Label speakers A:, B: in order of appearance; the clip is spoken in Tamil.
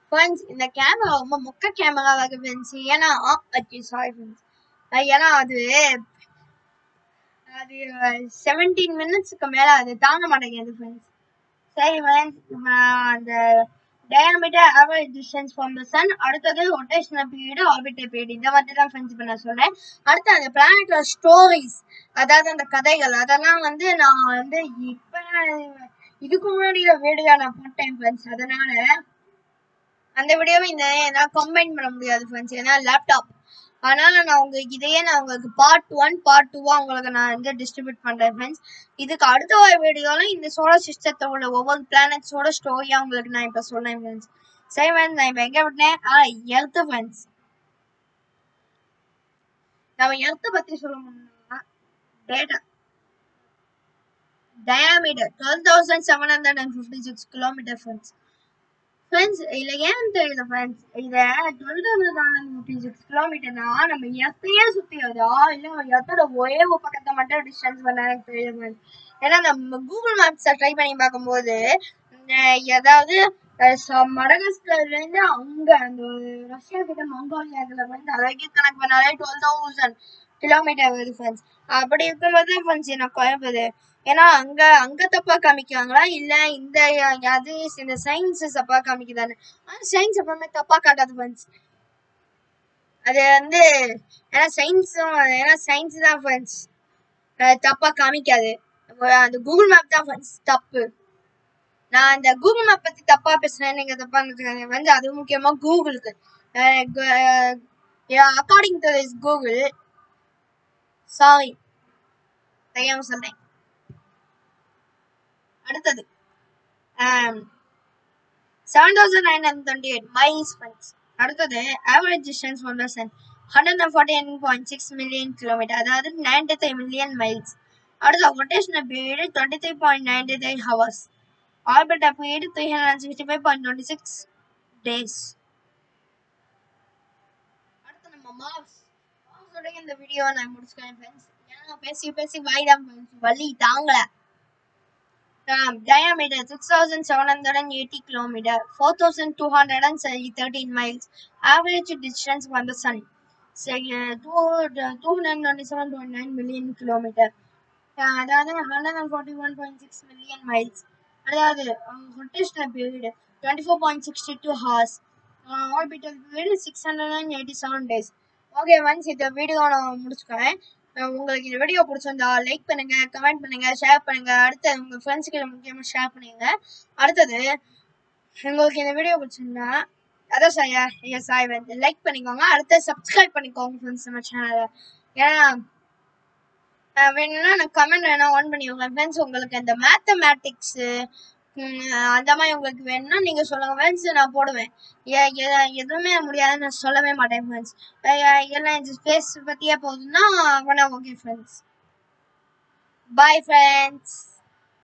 A: ஃப்ரெண்ட்ஸ் இந்த கேமரா ரொம்ப மொக்க கேமராவாக ஃப்ரெண்ட்ஸ் ஏன்னா அச்சோ சாரி ஃப்ரெண்ட்ஸ் ஏன்னா அது அது செவன்டீன் மினிட்ஸ்க்கு மேல அது தாங்க மாட்டேங்குது ஃப்ரெண்ட்ஸ் சரி ஃப்ரெண்ட்ஸ் அந்த diameter average distance from the sun அடுத்தது ரொட்டேஷனல் பீரியட் ஆர்பிட்டல் பீரியட் இந்த மாதிரி தான் ஃப்ரெண்ட்ஸ் இப்போ நான் சொல்றேன் அடுத்து அந்த பிளானட்டோட ஸ்டோரிஸ் அதாவது அந்த கதைகள் அதெல்லாம் வந்து நான் வந்து இப்போ இதுக்கு முன்னாடி வீடியோ நான் போட்டேன் ஃப்ரெண்ட்ஸ் அதனால அந்த வீடியோவை இந்த நான் கம்பைன் பண்ண முடியாது ஃப்ரெண்ட்ஸ் ஏன்னா லேப்டாப் அதனால நான் உங்களுக்கு இதையே நான் உங்களுக்கு பார்ட் ஒன் பார்ட் டூவா உங்களுக்கு நான் வந்து டிஸ்ட்ரிபியூட் பண்றேன் ஃப்ரெண்ட்ஸ் இதுக்கு அடுத்த ஒரு வீடியோல இந்த சோலார் சிஸ்டத்தோட ஒவ்வொரு பிளானட்ஸோட ஸ்டோரியா உங்களுக்கு நான் இப்ப சொன்னேன் ஃப்ரெண்ட்ஸ் சரி ஃப்ரெண்ட்ஸ் நான் இப்ப எங்க விட்டேன் ஆ எர்த்து ஃப்ரெண்ட்ஸ் நம்ம எர்த்து பத்தி சொல்லணும்னா data diameter twelve thousand seven hundred and fifty six kilometre friends friends இதுல ஏன் தெரியல ஃப்ரெண்ட்ஸ் இத டுவெல் தௌசண்ட் ஃபிஃப்டி சிக்ஸ் கிலோமீட்டர்னா நம்ம எத்தையே சுத்தி வருதா இல்ல எத்தோட ஒரே ஒரு பக்கத்தை மட்டும் டிஸ்டன்ஸ் பண்ண எனக்கு தெரியல ஃப்ரெண்ட்ஸ் ஏன்னா நம்ம கூகுள் மேப்ஸை ட்ரை பண்ணி பார்க்கும்போது ஏதாவது மடகஸ்கர்ல இருந்து அங்க அந்த ரஷ்யா கிட்ட மங்கோலியா இதுல வந்து அழகே கணக்கு பண்ணாலே டுவெல் தௌசண்ட் கிலோமீட்டர் வருது ஃப்ரெண்ட்ஸ் அப்படி இருக்கும்போது ஃப்ரெண்ட்ஸ் எனக்கு குழம்புது ஏன்னா அங்க அங்க தப்பா காமிக்கிறாங்களா இல்ல இந்த அது இந்த சயின்ஸ் தப்பா காமிக்குதானு சயின்ஸ் எப்பவுமே தப்பா காட்டாது ஃப்ரெண்ட்ஸ் அது வந்து ஏன்னா சயின்ஸும் ஏன்னா சயின்ஸ் தான் ஃப்ரெண்ட்ஸ் தப்பா காமிக்காது அந்த கூகுள் மேப் தான் ஃப்ரெண்ட்ஸ் தப்பு நான் அந்த கூகுள் மேப் பத்தி தப்பா பேசுறேன் நீங்க தப்பா நினைச்சுக்காங்க வந்து அது முக்கியமா கூகுளுக்கு according to this Google sorry தெரியாம சொல்றேன் அடுத்தது seven thousand nine hundred twenty eight miles friends அடுத்தது average distance from the sun hundred and forty one point six million kilometre அதாவது நைன்டி த்ரீ மில்லியன் மைல்ஸ் அடுத்த rotational period twenty three point ninety three hours orbital period three hundred sixty five point twenty six days அடுத்து நம்ம மார்ஸ் மார்ஸோட இந்த வீடியோ நான் முடிச்சுக்கிறேன் ஃப்ரெண்ட்ஸ் ஏன்னா பேசி பேசி வாய்தான் வலி தாங்கலை Um, diameter 6,780 kilometer, 4,213 miles. Average distance from the sun, say, uh, two, uh, 227.9 million kilometer. Uh, அதாவது 141.6 million miles. அதாவது rotational period twenty four point sixty two hours orbital period six hundred and eighty seven days okay once இந்த வீடியோ நான் முடிச்சுக்கிறேன் உங்களுக்கு இந்த வீடியோ பிடிச்சிருந்தா லைக் பண்ணுங்க கமெண்ட் பண்ணுங்க ஷேர் பண்ணுங்க அடுத்து உங்க ஃப்ரெண்ட்ஸ்க்கு முக்கியமாக ஷேர் பண்ணுங்க அடுத்தது உங்களுக்கு இந்த வீடியோ பிடிச்சிருந்தா அதான் சாயா எஸ் சாய் வந்து லைக் பண்ணிக்கோங்க அடுத்து சப்ஸ்கிரைப் பண்ணிக்கோங்க ஃப்ரெண்ட்ஸ் நம்ம சேனலை ஏன்னா வேணும்னா நான் கமெண்ட் வேணா ஆன் பண்ணிக்கோங்க ஃப்ரெண்ட்ஸ் உங்களுக்கு இந்த மேத்தமேட்டிக்ஸு அந்த மாதிரி உங்களுக்கு வேணும்னா நீங்கள் சொல்லுங்கள் ஃப்ரெண்ட்ஸ் நான் போடுவேன் எதுவுமே முடியாதுன்னு நான் சொல்லவே மாட்டேன் ஃப்ரெண்ட்ஸ் எல்லாம் இந்த ஸ்பேஸ் பற்றியே போகுதுன்னா வேணா ஓகே ஃப்ரெண்ட்ஸ் பாய் ஃப்ரெண்ட்ஸ்